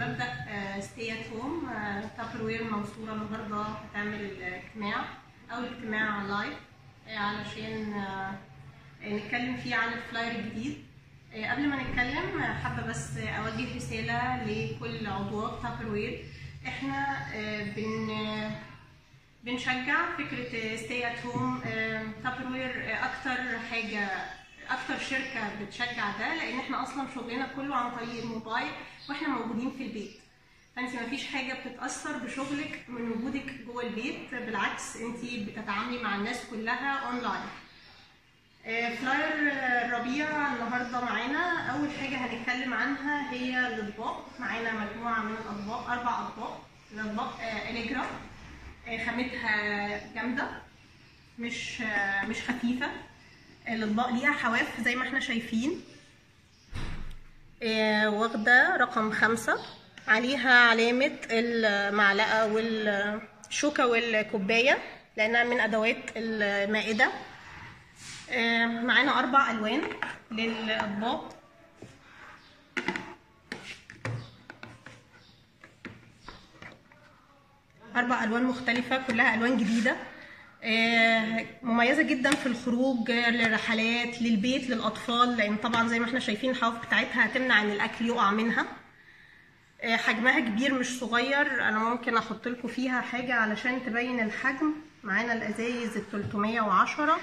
ببدا ستي ات هوم تابر وير منصوره النهارده هتعمل اجتماع اول اجتماع لايف علشان آه، نتكلم فيه عن الفلاير الجديد آه، قبل ما نتكلم آه، حابه بس اوجه رساله لكل عضوات تابر وير احنا آه، بن آه، بنشجع فكره ستي ات هوم تابر وير اكتر حاجه اكتر شركه بتشجع ده لان احنا اصلا شغلنا كله عن طريق الموبايل واحنا موجودين في البيت فانت مفيش حاجه بتتاثر بشغلك من وجودك جوه البيت بالعكس انت بتتعاملي مع الناس كلها اونلاين آه، فلاير آه، ربيع النهارده معانا اول حاجه هنتكلم عنها هي الاطباق معانا مجموعه من الاطباق اربع اطباق الاطباق آه، اليجرا آه، خامتها جامده مش آه، مش خفيفه الاطباق ليها حواف زي ما احنا شايفين آه، واخده رقم خمسة عليها علامة المعلقة والشوكة والكوباية لأنها من أدوات المائدة آه، معانا أربع ألوان للأطباق أربع ألوان مختلفة كلها ألوان جديدة آه، مميزة جدا في الخروج آه، للرحلات للبيت للأطفال لأن طبعا زي ما احنا شايفين الحواف بتاعتها هتمنع إن الأكل يقع منها آه، حجمها كبير مش صغير أنا ممكن أحط لكم فيها حاجة علشان تبين الحجم معانا الأزايز ال 310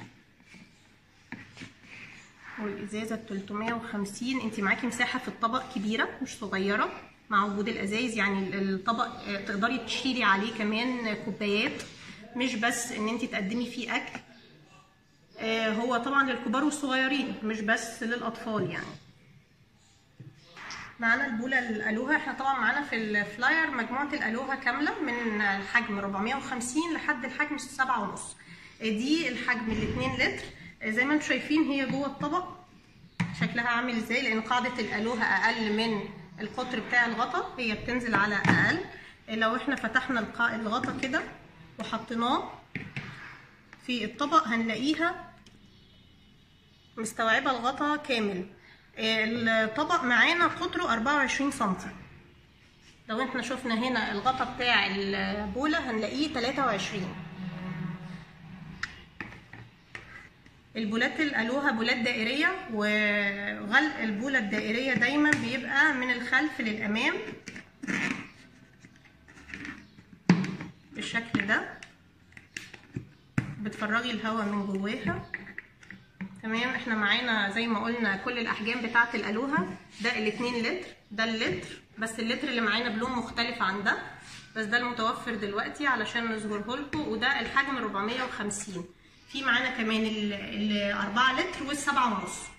والإزازة ال 350 انت معاكي مساحة في الطبق كبيرة مش صغيرة مع وجود الأزايز يعني الطبق آه، تقدري تشيلي عليه كمان كوبايات مش بس ان انت تقدمي فيه اكل آه، هو طبعا للكبار والصغيرين مش بس للاطفال يعني معانا البوله الالوها احنا طبعا معانا في الفلاير مجموعه الالوها كامله من الحجم 450 لحد الحجم 7.5 آه، دي الحجم ال 2 لتر آه، زي ما انتم شايفين هي جوه الطبق شكلها عامل ازاي لان قاعده الالوها اقل من القطر بتاع الغطا هي بتنزل على اقل آه، لو احنا فتحنا القا- الغطا كده وحطيناه في الطبق هنلاقيها مستوعبة الغطا كامل الطبق معانا قطره 24 سنتي لو احنا شفنا هنا الغطا بتاع البولة هنلاقيه 23 البولات الالوها بولات دائرية وغلق البولة الدائرية دايما بيبقى من الخلف للامام بالشكل ده بتفرغي الهواء من جواها تمام احنا معانا زي ما قلنا كل الاحجام بتاعه الالوها ده الاتنين لتر ده اللتر بس اللتر اللي معانا بلون مختلف عن ده بس ده المتوفر دلوقتي علشان نظهره لكم وده الحجم 450 في معانا كمان ال 4 لتر والسبعة ونص